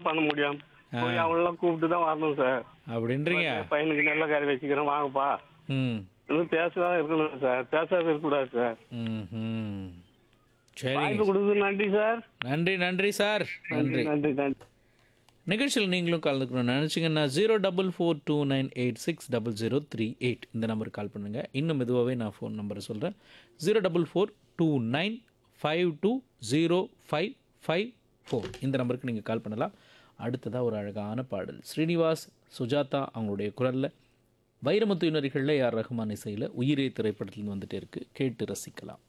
பண்ண முடியும் போய் அவங்களெல்லாம் கூப்பிட்டு தான் வரணும் சார் அப்படின்றீங்க பையனுக்கு நல்ல காரி வச்சுக்கிறேன் வாங்கப்பா ம் இன்னும் பேசதான் இருக்கணும் சார் பேசாத இருக்கக்கூடாது சார் ம் சரி வாய்ப்பு கொடுக்குறது நன்றி சார் நன்றி நன்றி சார் நன்றி நன்றி நன்றி நிகழ்ச்சியில் நீங்களும் கலந்துக்கணும்னு நினச்சிங்கன்னா zero double four two nine eight six double zero three eight இந்த நம்பருக்கு கால் பண்ணுங்கள் இன்னும் மெதுவாகவே நான் ஃபோன் நம்பரை சொல்கிறேன் zero double four two nine five two zero five five four இந்த நம்பருக்கு நீங்கள் கால் பண்ணலாம் அடுத்ததாக ஒரு அழகான பாடல் ஸ்ரீனிவாஸ் சுஜாதா அவங்களுடைய குரலில் வைரமுத்து யுனரிகளில் யார் ரஹ்மான் இசையில் உயிரே திரைப்படத்தில் வந்துட்டே இருக்குது கேட்டு ரசிக்கலாம்